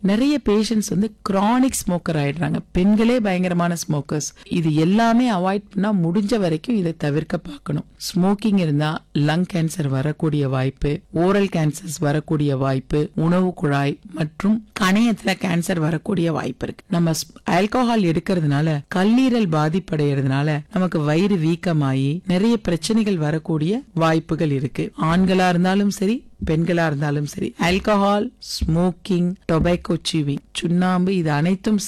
நிறைய பேஷண்ட்ஸ் வந்து chronic smoker ஆயிடுறாங்க பெண்களே பயங்கரமான ஸ்மோக்கர்ஸ் இது எல்லாமே அவாய்ட் பண்ணா முடிஞ்ச வரைக்கும் இதை தவிர்க்க பார்க்கணும் ஸ்மோக்கிங் இருந்தா லங் கேன்சர் வரக்கூடிய வாய்ப்பு ஓரல் கேன்சர்ஸ் வரக்கூடிய வாய்ப்பு உணவு குழாய் மற்றும் கணையத்துல கேன்சர் வரக்கூடிய வாய்ப்பு இருக்கு நம்ம ஆல்கோஹால் எடுக்கிறதுனால கல்லீரல் பாதிப்படைகிறதுனால நமக்கு வயிறு வீக்கமாயி நிறைய பிரச்சனைகள் வரக்கூடிய வாய்ப்புகள் இருக்கு ஆண்களா இருந்தாலும் சரி பெண்களா இருந்தாலும் சரி ஆல்கஹால் ஸ்மோக்கிங் டொபேக்கோ சீவிங் சுண்ணாம்பு இது அனைத்தும்